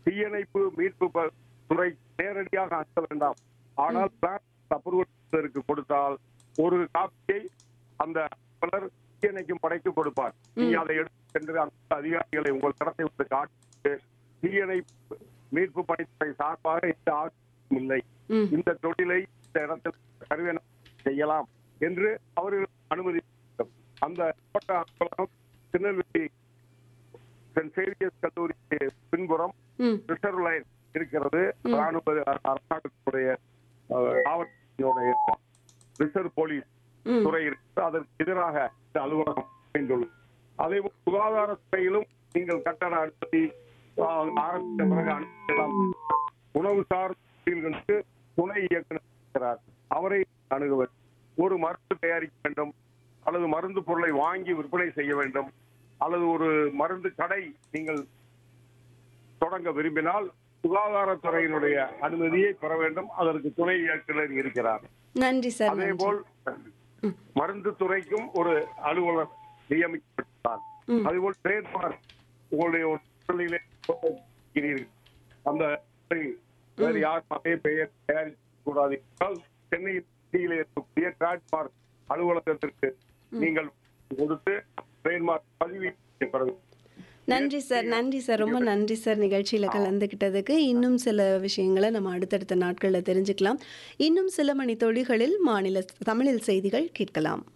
தீயணைப்பு மீட்பு ப- துறை நேரடியாக அனுப்ப வேண்டாம் ஆனால் அப்ரூவல் கொடுத்தால் ஒரு காப்பியை அந்த அலுவலர் தீயணைக்கும் படைக்கு கொடுப்பார் நீங்க அதை எடுத்து சென்று அந்த அதிகாரிகளை உங்கள் தரத்தை விட்டு காட்டி தீயணைப்பு மீட்பு பணித்துறை சார்பாக இந்த ஆட்சியும் இல்லை ம். இந்த தொழிலை இந்த இடத்தில் கருவேன செய்யலாம் என்று அவர்கள் அனுமதி வேண்டும். அந்த மாவட்ட அலுவலகம் திருநெல்வேலி சென்ட் சேவியர்ஸ் கல்லூரிக்கு பின்புறம் ம் ரிசர்வ் லைன் இருக்கிறது ராணுவ அரசாங்கத்துடைய அஹ், காவல்துறையுடைய ரிசர்வ் போலீஸ் ம். துறை இருக்கு அதற்கு எதிராக இந்த அலுவலகம் அமைந்துள்ளது அதே போல் சுகாதாரத்துறையிலும் நீங்கள் கட்டண அனுமதி அஹ், ஆரம்பித்த பிறகு அனுமதிக்கலாம் உணவு சார் தொழில்களுக்கு துணை இயக்குனர் இருக்கிறார் அவரை அணுகுவர் ஒரு மருந்து தயாரிக்க வேண்டும் அல்லது மருந்து பொருளை வாங்கி விற்பனை செய்ய வேண்டும் அல்லது ஒரு மருந்து கடை நீங்கள் தொடங்க விரும்பினால் சுகாதாரத்துறையினுடைய அனுமதியை பெற வேண்டும் அதற்கு துணை இயக்குனர் இருக்கிறார் நன்றி சார் அதே நன்றி போல் மருந்து துறைக்கும் ஒரு அலுவலர் நியமிக்கப்பட்டார் ம். அதுபோல் ட்ரேட்மார்க் உங்களுடைய ஒரு தொழிலை இருக்கிறீர்கள். அந்த வேறு யார் அதே பெயர் தயாரிக்க கூடாது என்றால் சென்னையில் சிட்டியிலே இருக்கக்கூடிய ட்ரேட்மார்க் அலுவலகத்திற்கு நீங்கள் கொடுத்து ட்ரேட்மார்க் பதிவு பெற வேண்டும். நன்றி சார் நன்றி சார் ரொம்ப நன்றி சார் நிகழ்ச்சியில் கலந்துக்கிட்டதுக்கு இன்னும் சில விஷயங்களை நம்ம அடுத்தடுத்த நாட்களில் தெரிஞ்சுக்கலாம் இன்னும் சில மணி தொழில்களில் மாநில தமிழில் செய்திகள் கேட்கலாம்